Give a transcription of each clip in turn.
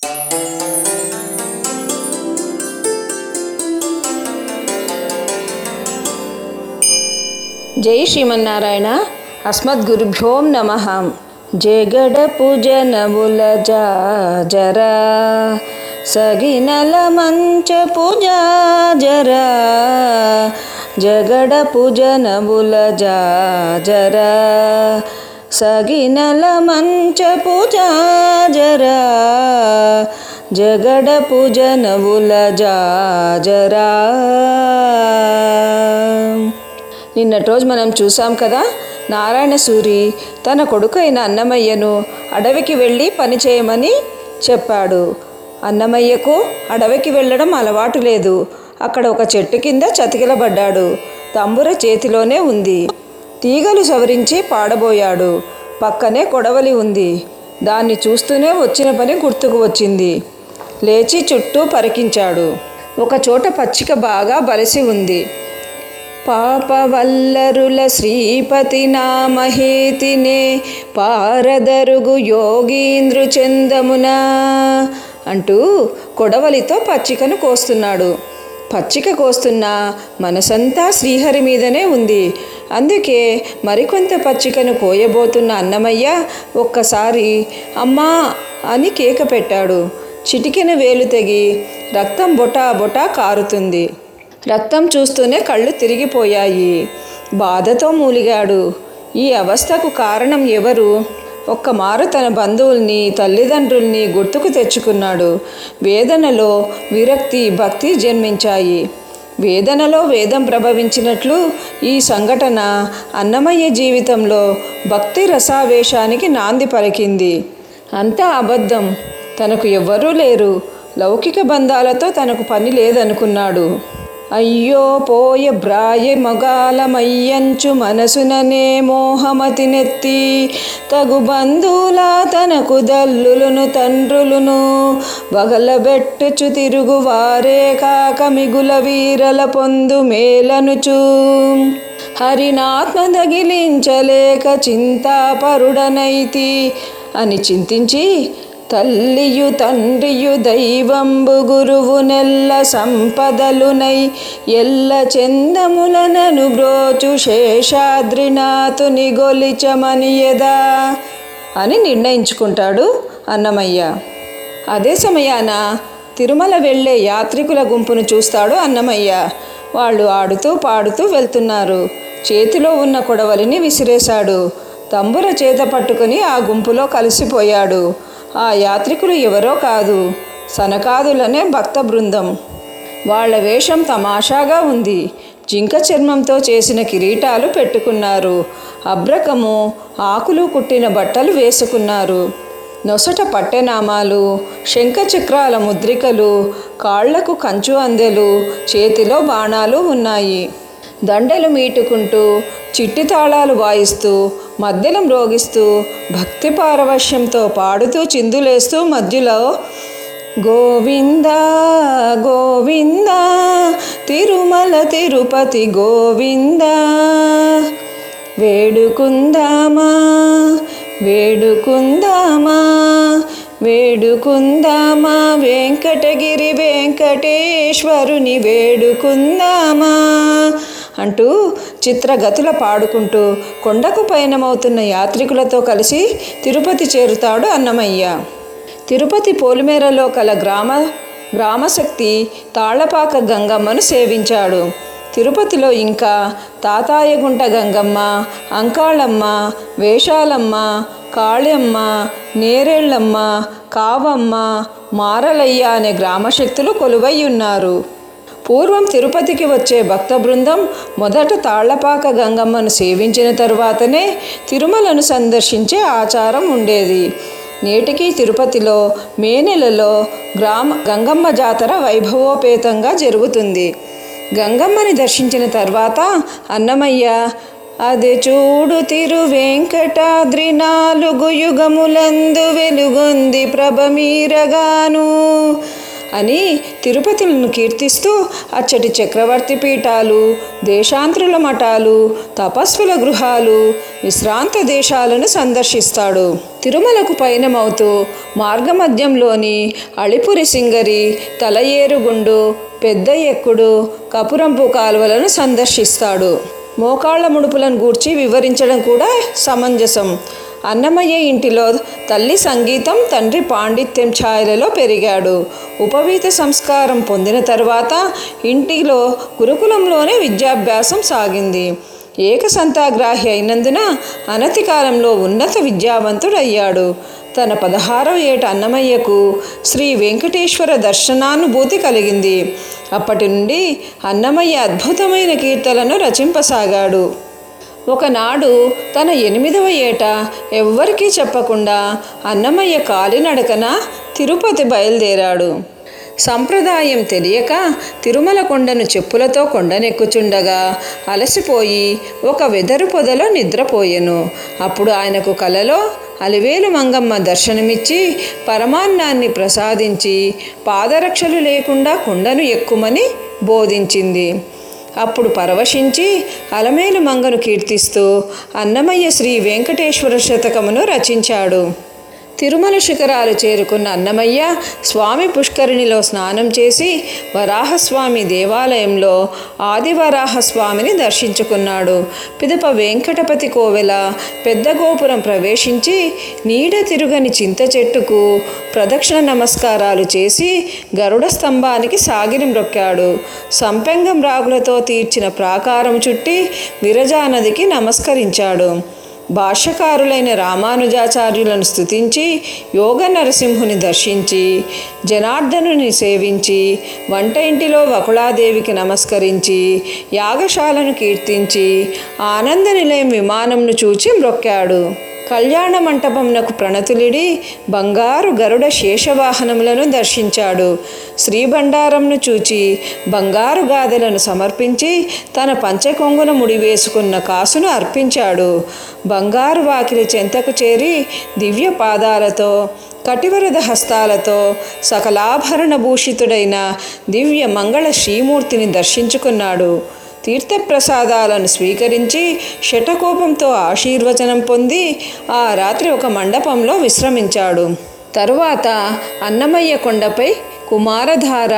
జై శ్రీమన్నారాయణ అస్మద్గురుభ్యోం నమ జగడపు జనముల జాజరా సగినల మంచపు జాజరా జగడపు జనముల జాజరా సగినల మంచపు జాజరా జగడపు జనముల జాజరా నిన్నటి రోజు మనం చూసాం కదా నారాయణ సూరి తన కొడుకైన అన్నమయ్యను అడవికి వెళ్ళి పని చేయమని చెప్పాడు అన్నమయ్యకు అడవికి వెళ్ళడం అలవాటు లేదు అక్కడ ఒక చెట్టు కింద చతికిలబడ్డాడు తంబుర చేతిలోనే ఉంది తీగలు సవరించి పాడబోయాడు పక్కనే కొడవలి ఉంది దాన్ని చూస్తూనే వచ్చిన పని గుర్తుకు వచ్చింది లేచి చుట్టూ పరికించాడు ఒక చోట పచ్చిక బాగా బలిసి ఉంది పాపవల్లరుల శ్రీపతి నామహేతినే పారదరుగు యోగీంద్రు చందమున అంటూ కొడవలితో పచ్చికను కోస్తున్నాడు పచ్చిక కోస్తున్న మనసంతా శ్రీహరి మీదనే ఉంది అందుకే మరికొంత పచ్చికను కోయబోతున్న అన్నమయ్య ఒక్కసారి అమ్మా అని కేక పెట్టాడు చిటికెన వేలు తెగి రక్తం బొటా బొటా కారుతుంది రక్తం చూస్తూనే కళ్ళు తిరిగిపోయాయి బాధతో మూలిగాడు ఈ అవస్థకు కారణం ఎవరు ఒక్కమారు తన బంధువుల్ని తల్లిదండ్రుల్ని గుర్తుకు తెచ్చుకున్నాడు వేదనలో విరక్తి భక్తి జన్మించాయి వేదనలో వేదం ప్రభవించినట్లు ఈ సంఘటన అన్నమయ్య జీవితంలో భక్తి రసావేశానికి నాంది పలికింది అంతా అబద్ధం తనకు ఎవ్వరూ లేరు లౌకిక బంధాలతో తనకు పని లేదనుకున్నాడు అయ్యో పోయ బ్రాయ మొగాలమయ్యంచు మనసుననే మోహమతి నెత్తి తగు బంధువుల తనకు దల్లులును తండ్రులును వగలబెట్టుచు తిరుగు వారే కాక మిగుల వీరల పొందు మేలనుచు హరినాత్మ దగిలించలేక చింతాపరుడనైతి అని చింతించి తల్లియు తండ్రియు దైవంబు గురువు నెల్ల సంపదలునై ఎల్ల చందములనను బ్రోచు శేషాద్రినాథుని గొలిచమనియదా అని నిర్ణయించుకుంటాడు అన్నమయ్య అదే సమయాన తిరుమల వెళ్ళే యాత్రికుల గుంపును చూస్తాడు అన్నమయ్య వాళ్ళు ఆడుతూ పాడుతూ వెళ్తున్నారు చేతిలో ఉన్న కొడవలిని విసిరేశాడు తంబుర చేత పట్టుకుని ఆ గుంపులో కలిసిపోయాడు ఆ యాత్రికులు ఎవరో కాదు సనకాదులనే భక్త బృందం వాళ్ళ వేషం తమాషాగా ఉంది జింక చర్మంతో చేసిన కిరీటాలు పెట్టుకున్నారు అబ్రకము ఆకులు కుట్టిన బట్టలు వేసుకున్నారు నొసట పట్టెనామాలు శంఖచక్రాల ముద్రికలు కాళ్లకు కంచు అందెలు చేతిలో బాణాలు ఉన్నాయి దండలు మీటుకుంటూ చిట్టి తాళాలు వాయిస్తూ మధ్యలో మ్రోగిస్తూ భక్తి పారవశ్యంతో పాడుతూ చిందులేస్తూ మధ్యలో గోవింద గోవింద తిరుమల తిరుపతి గోవింద వేడుకుందామా వేడుకుందామా వేడుకుందామా వెంకటగిరి వెంకటేశ్వరుని వేడుకుందామా అంటూ చిత్రగతుల పాడుకుంటూ కొండకు పయనమవుతున్న యాత్రికులతో కలిసి తిరుపతి చేరుతాడు అన్నమయ్య తిరుపతి పోలిమేరలో కల గ్రామ గ్రామశక్తి తాళ్లపాక గంగమ్మను సేవించాడు తిరుపతిలో ఇంకా తాతాయగుంట గంగమ్మ అంకాళమ్మ వేషాలమ్మ కాళెమ్మ నేరేళ్ళమ్మ కావమ్మ మారలయ్య అనే గ్రామశక్తులు కొలువై ఉన్నారు పూర్వం తిరుపతికి వచ్చే భక్త బృందం మొదట తాళ్లపాక గంగమ్మను సేవించిన తరువాతనే తిరుమలను సందర్శించే ఆచారం ఉండేది నేటికి తిరుపతిలో మే నెలలో గ్రామ గంగమ్మ జాతర వైభవోపేతంగా జరుగుతుంది గంగమ్మని దర్శించిన తర్వాత అన్నమయ్య అది చూడు తిరు వెంకటాద్రి నాలుగు యుగములందు వెలుగొంది ప్రభమీరగాను అని తిరుపతిలను కీర్తిస్తూ అచ్చటి చక్రవర్తి పీఠాలు దేశాంతరుల మఠాలు తపస్సుల గృహాలు విశ్రాంత దేశాలను సందర్శిస్తాడు తిరుమలకు పయనమవుతూ మార్గమధ్యంలోని అళిపురి సింగరి తలయేరుగుండు పెద్ద ఎక్కుడు కపురంపు కాలువలను సందర్శిస్తాడు మోకాళ్ల ముడుపులను గూర్చి వివరించడం కూడా సమంజసం అన్నమయ్య ఇంటిలో తల్లి సంగీతం తండ్రి పాండిత్యం ఛాయలలో పెరిగాడు ఉపవీత సంస్కారం పొందిన తర్వాత ఇంటిలో గురుకులంలోనే విద్యాభ్యాసం సాగింది ఏకసంతాగ్రాహి అయినందున అనతి కాలంలో ఉన్నత విద్యావంతుడయ్యాడు తన పదహారవ ఏట అన్నమయ్యకు శ్రీ వెంకటేశ్వర దర్శనానుభూతి కలిగింది అప్పటి నుండి అన్నమయ్య అద్భుతమైన కీర్తనలను రచింపసాగాడు ఒకనాడు తన ఎనిమిదవ ఏట ఎవ్వరికీ చెప్పకుండా అన్నమయ్య కాలినడకన తిరుపతి బయలుదేరాడు సంప్రదాయం తెలియక తిరుమల కొండను చెప్పులతో కొండనెక్కుచుండగా అలసిపోయి ఒక వెదరు పొదలో నిద్రపోయెను అప్పుడు ఆయనకు కలలో అలివేలు మంగమ్మ దర్శనమిచ్చి పరమాన్నాన్ని ప్రసాదించి పాదరక్షలు లేకుండా కొండను ఎక్కుమని బోధించింది అప్పుడు పరవశించి అలమేలు మంగను కీర్తిస్తూ అన్నమయ్య శ్రీ వెంకటేశ్వర శతకమును రచించాడు తిరుమల శిఖరాలు చేరుకున్న అన్నమయ్య స్వామి పుష్కరిణిలో స్నానం చేసి వరాహస్వామి దేవాలయంలో ఆదివరాహస్వామిని దర్శించుకున్నాడు పిదప వెంకటపతి కోవెల పెద్ద గోపురం ప్రవేశించి నీడ తిరుగని చింత చెట్టుకు ప్రదక్షిణ నమస్కారాలు చేసి గరుడ స్తంభానికి సాగిరి మ్రొక్కాడు సంపెంగం రాగులతో తీర్చిన ప్రాకారం చుట్టి విరజానదికి నమస్కరించాడు భాష్యకారులైన రామానుజాచార్యులను స్తుతించి యోగ నరసింహుని దర్శించి జనార్దనుని సేవించి వంట ఇంటిలో వకుళాదేవికి నమస్కరించి యాగశాలను కీర్తించి ఆనంద నిలయం విమానంను చూచి మ్రొక్కాడు కళ్యాణ మంటపమునకు ప్రణతులిడి బంగారు గరుడ శేషవాహనములను దర్శించాడు శ్రీభండారంను చూచి బంగారు గాథలను సమర్పించి తన పంచకొంగున ముడివేసుకున్న కాసును అర్పించాడు బంగారు వాకిలి చెంతకు చేరి దివ్య పాదాలతో కటివరద హస్తాలతో సకలాభరణ భూషితుడైన దివ్య మంగళ శ్రీమూర్తిని దర్శించుకున్నాడు తీర్థప్రసాదాలను స్వీకరించి శటకోపంతో ఆశీర్వచనం పొంది ఆ రాత్రి ఒక మండపంలో విశ్రమించాడు తరువాత అన్నమయ్య కొండపై కుమారధార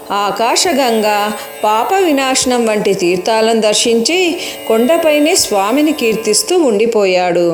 ఆకాశగంగ పాప వినాశనం వంటి తీర్థాలను దర్శించి కొండపైనే స్వామిని కీర్తిస్తూ ఉండిపోయాడు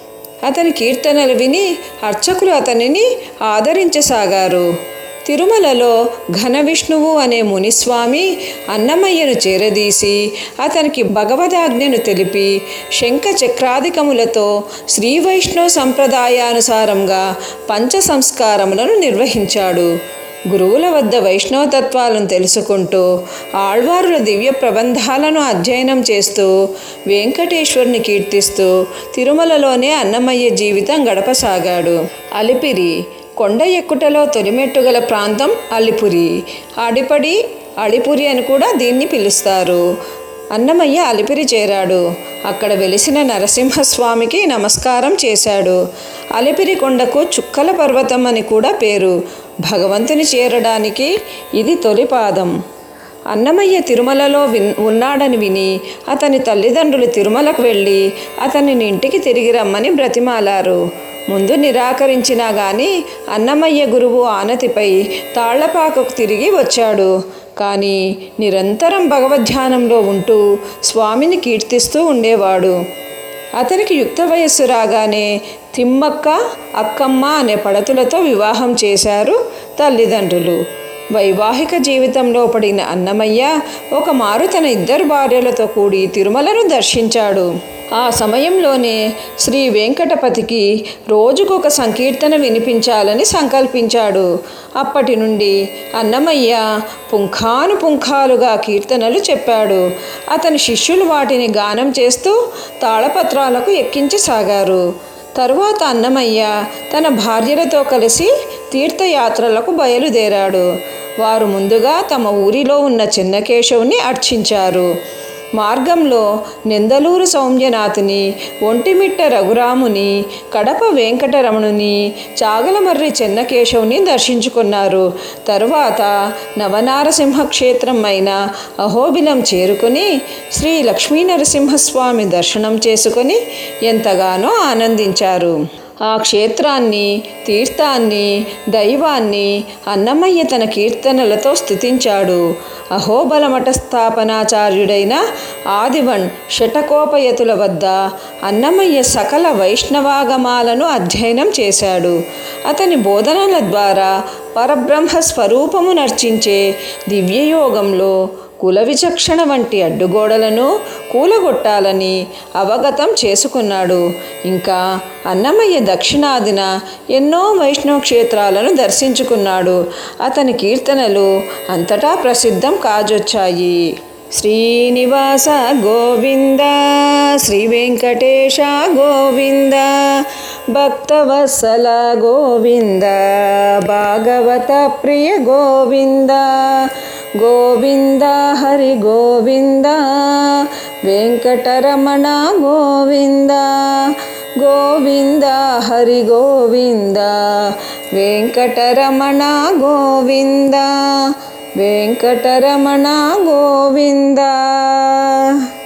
అతని కీర్తనలు విని అర్చకులు అతనిని ఆదరించసాగారు తిరుమలలో ఘన విష్ణువు అనే మునిస్వామి అన్నమయ్యను చేరదీసి అతనికి భగవదాజ్ఞను తెలిపి శంఖ చక్రాధికములతో శ్రీ వైష్ణవ సంప్రదాయానుసారంగా పంచ సంస్కారములను నిర్వహించాడు గురువుల వద్ద వైష్ణవ తత్వాలను తెలుసుకుంటూ ఆళ్వారుల దివ్య ప్రబంధాలను అధ్యయనం చేస్తూ వెంకటేశ్వరుని కీర్తిస్తూ తిరుమలలోనే అన్నమయ్య జీవితం గడపసాగాడు అలిపిరి కొండ ఎక్కుటలో తొలిమెట్టుగల ప్రాంతం అలిపురి అడిపడి అడిపురి అని కూడా దీన్ని పిలుస్తారు అన్నమయ్య అలిపిరి చేరాడు అక్కడ వెలిసిన నరసింహస్వామికి నమస్కారం చేశాడు అలిపిరి కొండకు చుక్కల పర్వతం అని కూడా పేరు భగవంతుని చేరడానికి ఇది తొలి పాదం అన్నమయ్య తిరుమలలో విన్ ఉన్నాడని విని అతని తల్లిదండ్రులు తిరుమలకు వెళ్ళి అతనిని ఇంటికి తిరిగి రమ్మని బ్రతిమాలారు ముందు నిరాకరించినా గాని అన్నమయ్య గురువు ఆనతిపై తాళ్లపాకకు తిరిగి వచ్చాడు కానీ నిరంతరం భగవద్ధ్యానంలో ఉంటూ స్వామిని కీర్తిస్తూ ఉండేవాడు అతనికి యుక్త వయస్సు రాగానే తిమ్మక్క అక్కమ్మ అనే పడతులతో వివాహం చేశారు తల్లిదండ్రులు వైవాహిక జీవితంలో పడిన అన్నమయ్య ఒక మారు తన ఇద్దరు భార్యలతో కూడి తిరుమలను దర్శించాడు ఆ సమయంలోనే శ్రీ వెంకటపతికి రోజుకొక సంకీర్తన వినిపించాలని సంకల్పించాడు అప్పటి నుండి అన్నమయ్య పుంఖాను పుంఖాలుగా కీర్తనలు చెప్పాడు అతని శిష్యులు వాటిని గానం చేస్తూ తాళపత్రాలకు ఎక్కించసాగారు తరువాత అన్నమయ్య తన భార్యలతో కలిసి తీర్థయాత్రలకు బయలుదేరాడు వారు ముందుగా తమ ఊరిలో ఉన్న చిన్నకేశవుని అర్చించారు మార్గంలో నెందలూరు సౌమ్యనాథుని ఒంటిమిట్ట రఘురాముని కడప వెంకటరమణుని చాగలమర్రి చెన్నకేశవుని దర్శించుకున్నారు తరువాత నవనారసింహ క్షేత్రం అయిన అహోబిలం చేరుకుని శ్రీ లక్ష్మీ నరసింహస్వామి దర్శనం చేసుకొని ఎంతగానో ఆనందించారు ఆ క్షేత్రాన్ని తీర్థాన్ని దైవాన్ని అన్నమయ్య తన కీర్తనలతో స్థుతించాడు అహోబలమఠ స్థాపనాచార్యుడైన ఆదివన్ షటకోపయతుల వద్ద అన్నమయ్య సకల వైష్ణవాగమాలను అధ్యయనం చేశాడు అతని బోధనల ద్వారా పరబ్రహ్మ స్వరూపము నర్చించే దివ్యయోగంలో కుల విచక్షణ వంటి అడ్డుగోడలను కూలగొట్టాలని అవగతం చేసుకున్నాడు ఇంకా అన్నమయ్య దక్షిణాదిన ఎన్నో వైష్ణవ క్షేత్రాలను దర్శించుకున్నాడు అతని కీర్తనలు అంతటా ప్రసిద్ధం కాజొచ్చాయి శ్రీనివాస గోవింద శ్రీ వెంకటేశ గోవింద భక్తవత్సల గోవింద భాగవత ప్రియ గోవింద గోవింద హరి గోవింద వెంకటరమణ గోవింద గోవింద హరి గోవింద వెంకటరమణ గోవింద వెంకటరమణ గోవింద